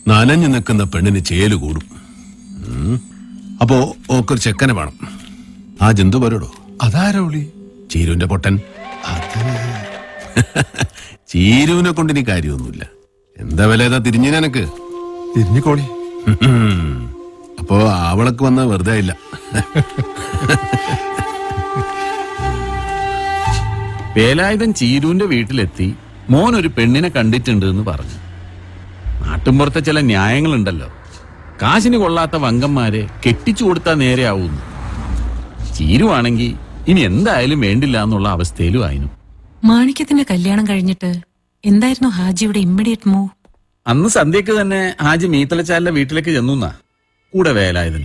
നനഞ്ഞു നിൽക്കുന്ന പെണ്ണിന് ചേല് കൂടും ഉം. അപ്പോ ഓക്കൊരു ചെക്കനെ വേണം ആ ജന്തു വരോടോ അതാരാ വിളി ചീരുവിന്റെ പൊട്ടൻ അത് ചീരുവിനെ കൊണ്ട് ഇനി കാര്യമൊന്നുമില്ല എന്താ വില ഏതാ തിരിഞ്ഞു നിനക്ക് തിരിഞ്ഞിക്കോളി അപ്പോ അവളക്ക് വന്ന വെറുതെ ഇല്ല വേലായുധൻ ചീരുവിന്റെ വീട്ടിലെത്തി മോൻ ഒരു പെണ്ണിനെ കണ്ടിട്ടുണ്ട് എന്ന് പറഞ്ഞു നാട്ടുമ്പുറത്തെ ചില ന്യായങ്ങളുണ്ടല്ലോ കാശിന് കൊള്ളാത്ത വങ്കന്മാരെ കെട്ടിച്ചു കൊടുത്താൽ നേരെയാവുന്നു ചീരുവാണെങ്കിൽ ഇനി എന്തായാലും വേണ്ടില്ല എന്നുള്ള അവസ്ഥയിലും ആയിരുന്നു മാണിക്യത്തിന്റെ കല്യാണം കഴിഞ്ഞിട്ട് എന്തായിരുന്നു ഹാജിയുടെ ഇമ്മീഡിയറ്റ് മൂവ് അന്ന് സന്ധ്യക്ക് തന്നെ ഹാജി മീത്തലച്ചാലിന്റെ വീട്ടിലേക്ക് ചെന്നുന്നാ കൂടെ വേലായുധനും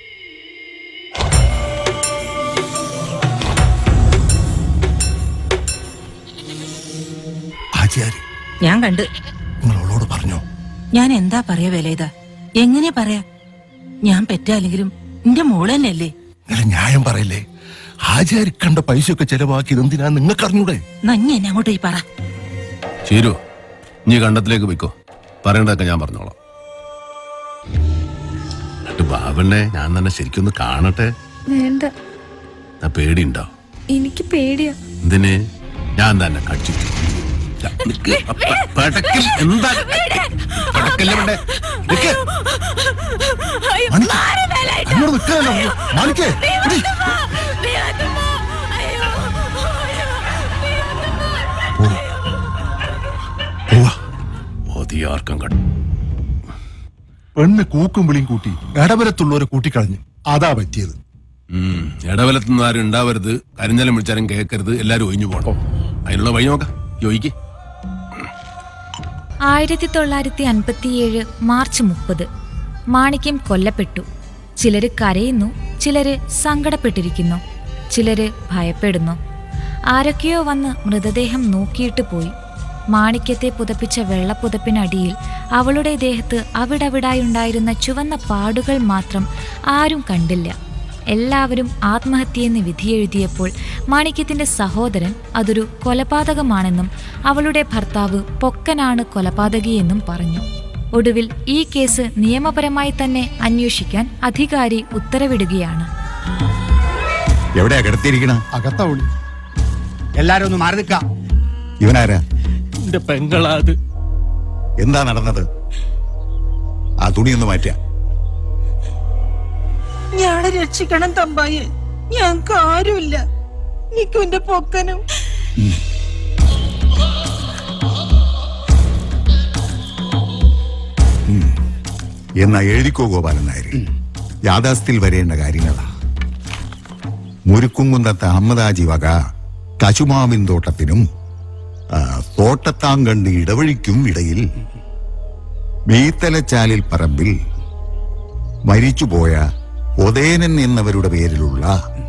ആചാരി ഞാൻ കണ്ട് നിങ്ങൾ അവളോട് പറഞ്ഞോ ഞാൻ എന്താ പറയാ വിലയിത എങ്ങനെ പറയാ ഞാൻ പെറ്റാല്ലെങ്കിലും എന്റെ മോള് തന്നെയല്ലേ നിങ്ങൾ ന്യായം പറയില്ലേ ആചാരി കണ്ട പൈസയൊക്കെ ചെലവാക്കിയത് എന്തിനാ നിങ്ങൾക്ക് അറിഞ്ഞൂടെ നഞ്ഞ എന്നെ അങ്ങോട്ട് പോയി പറ ചീരു നീ കണ്ടത്തിലേക്ക് പോയിക്കോ പറയണ്ടതൊക്കെ ഞാൻ പറഞ്ഞോളാം എന്നിട്ട് ബാബണ്ണെ ഞാൻ തന്നെ ശരിക്കൊന്ന് കാണട്ടെ വേണ്ട ആ പേടിയുണ്ടോ എനിക്ക് പേടിയാ എന്തിന് ഞാൻ തന്നെ കടിച്ചിട്ടു ദാ, നിക്ക്. അപ്പ, പടക്കൽ എന്താ പടക്കല്ലേ വേണ്ടേ നിക്ക്. മാണിക്ക്, എന്നോട് നിൽക്കാനല്ലോ മാണിക്കേ ഇടി. പോ. പോവാ. മോദിയാർക്കം കണ്ടു പെണ്ണ് കൂക്കും വിളിയും കൂട്ടി ഇടവരത്തുള്ളവരെ കൂട്ടിക്കളഞ്ഞു അതാ പറ്റിയത് ഉം. ഇടവലത്തുനിന്ന് ആരും ഉണ്ടാവരുത് കരിഞ്ഞലം വിളിച്ചാലും കേൾക്കരുത് എല്ലാരും ഒഴിഞ്ഞു പോണം അതിനുള്ള വഴി നോക്കാം യോയിക്ക് ആയിരത്തി തൊള്ളായിരത്തി അൻപത്തിയേഴ് മാർച്ച് മുപ്പത് മാണിക്യം കൊല്ലപ്പെട്ടു ചിലര് കരയുന്നു ചിലര് സങ്കടപ്പെട്ടിരിക്കുന്നു ചിലര് ഭയപ്പെടുന്നു ആരൊക്കെയോ വന്ന് മൃതദേഹം നോക്കിയിട്ട് പോയി മാണിക്യത്തെ പുതപ്പിച്ച വെള്ളപ്പുതപ്പിനടിയിൽ അവളുടെ ദേഹത്ത് അവിടവിടായുണ്ടായിരുന്ന ചുവന്ന പാടുകൾ മാത്രം ആരും കണ്ടില്ല എല്ലാവരും ആത്മഹത്യയെന്ന് വിധിയെഴുതിയപ്പോൾ മാണിക്യത്തിന്റെ സഹോദരൻ അതൊരു കൊലപാതകമാണെന്നും അവളുടെ ഭർത്താവ് പൊക്കനാണ് കൊലപാതകിയെന്നും പറഞ്ഞു ഒടുവിൽ ഈ കേസ് നിയമപരമായി തന്നെ അന്വേഷിക്കാൻ അധികാരി ഉത്തരവിടുകയാണ് എവിടെയാ കിടത്തിയിരിക്കണ അകത്താ വിളി എല്ലാരും ഒന്ന് മാറി നിൽക്കാം ഇവനാരാ എന്റെ പെങ്ങളാത് എന്താ നടന്നത് ആ തുണിയൊന്ന് മാറ്റിയ ഞാളെ രക്ഷിക്കണം തമ്പായി ഞങ്ങക്ക് ആരുമില്ല നിക്കും എന്റെ പൊക്കനും എന്നാ എഴുതിക്കോ ഗോപാലൻ നായർ യാഥാസ്ഥിൽ വരേണ്ട കാര്യങ്ങളാ മുരുക്കുംകുന്നത്തെ അഹമ്മദാജി വക കശുമാവിൻ തോട്ടത്തിനും ആ, തോട്ടത്താങ്കണ്ട് ഇടവഴിക്കും ഇടയിൽ മീത്തലച്ചാലിൽ പറമ്പിൽ മരിച്ചുപോയ ഒതേനൻ എന്നവരുടെ പേരിലുള്ള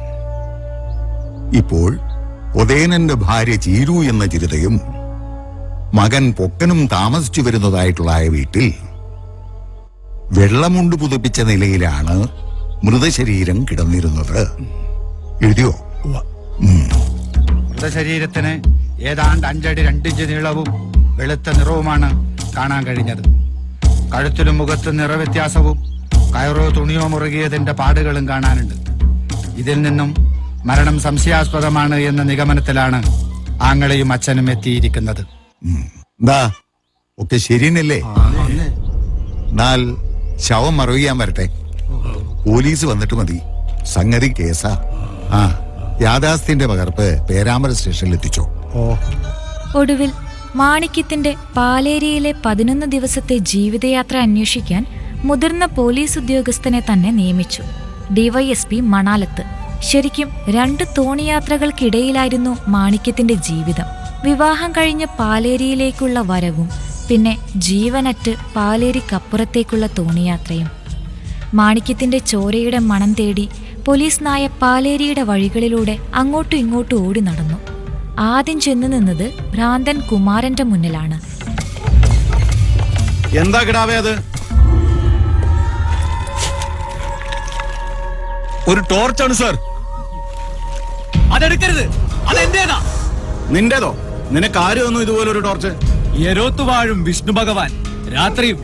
ഇപ്പോൾ ഒതേനന്റെ ഭാര്യ ചീരു എന്ന ചിരിതയും മകൻ പൊക്കനും താമസിച്ചു വരുന്നതായിട്ടുള്ള ആ വീട്ടിൽ വെള്ളമുണ്ട് പുതപ്പിച്ച നിലയിലാണ് മൃതശരീരം കിടന്നിരുന്നത് എഴുതിയോ മൃതശരീരത്തിന് ഏതാണ്ട് അഞ്ചടി രണ്ടിഞ്ച് നീളവും വെളുത്ത നിറവുമാണ് കാണാൻ കഴിഞ്ഞത് കഴുത്തിലും മുഖത്തും നിറവ്യത്യാസവും കയറോ തുണിയോ മുറുകിയതിന്റെ പാടുകളും കാണാനുണ്ട് ഇതിൽ നിന്നും മരണം സംശയാസ്പദമാണ് എന്ന നിഗമനത്തിലാണ് ആങ്ങളെയും അച്ഛനും എത്തിയിരിക്കുന്നത് എന്താ ഒക്കെ ശരിയെന്നല്ലേ എന്നാൽ ശവം മറവിയാൻ വരട്ടെ പോലീസ് വന്നിട്ട് മതി സംഗതി കേസാ ആ യാഥാസ്ഥിന്റെ പകർപ്പ് പേരാമര സ്റ്റേഷനിൽ എത്തിച്ചോ ഒടുവിൽ മാണിക്യത്തിന്റെ പാലേരിയിലെ പതിനൊന്ന് ദിവസത്തെ ജീവിതയാത്ര അന്വേഷിക്കാൻ മുതിർന്ന പോലീസ് ഉദ്യോഗസ്ഥനെ തന്നെ നിയമിച്ചു ഡിവൈഎസ്പി മണാലത്ത് ശരിക്കും രണ്ട് തോണിയാത്രകൾക്കിടയിലായിരുന്നു മാണിക്യത്തിന്റെ ജീവിതം വിവാഹം കഴിഞ്ഞ് പാലേരിയിലേക്കുള്ള വരവും പിന്നെ ജീവനറ്റ് പാലേരിക്കപ്പുറത്തേക്കുള്ള തോണിയാത്രയും മാണിക്യത്തിന്റെ ചോരയുടെ മണം തേടി പോലീസ് നായ പാലേരിയുടെ വഴികളിലൂടെ അങ്ങോട്ടും ഇങ്ങോട്ടും ഓടി നടന്നു ആദ്യം ചെന്നു നിന്നത് ഭ്രാന്തൻ കുമാരന്റെ മുന്നിലാണ് എന്താ കിടാവേ അത് ഒരു ടോർച്ചാണ് സാർ അതെടുക്കരുത് അതെന്റേതാ നിന്റേതോ നിനക്ക് ആരും ഒന്നും ഇതുപോലെ ഒരു ടോർച്ച് എരോത്ത് വാഴും വിഷ്ണു ഭഗവാൻ രാത്രി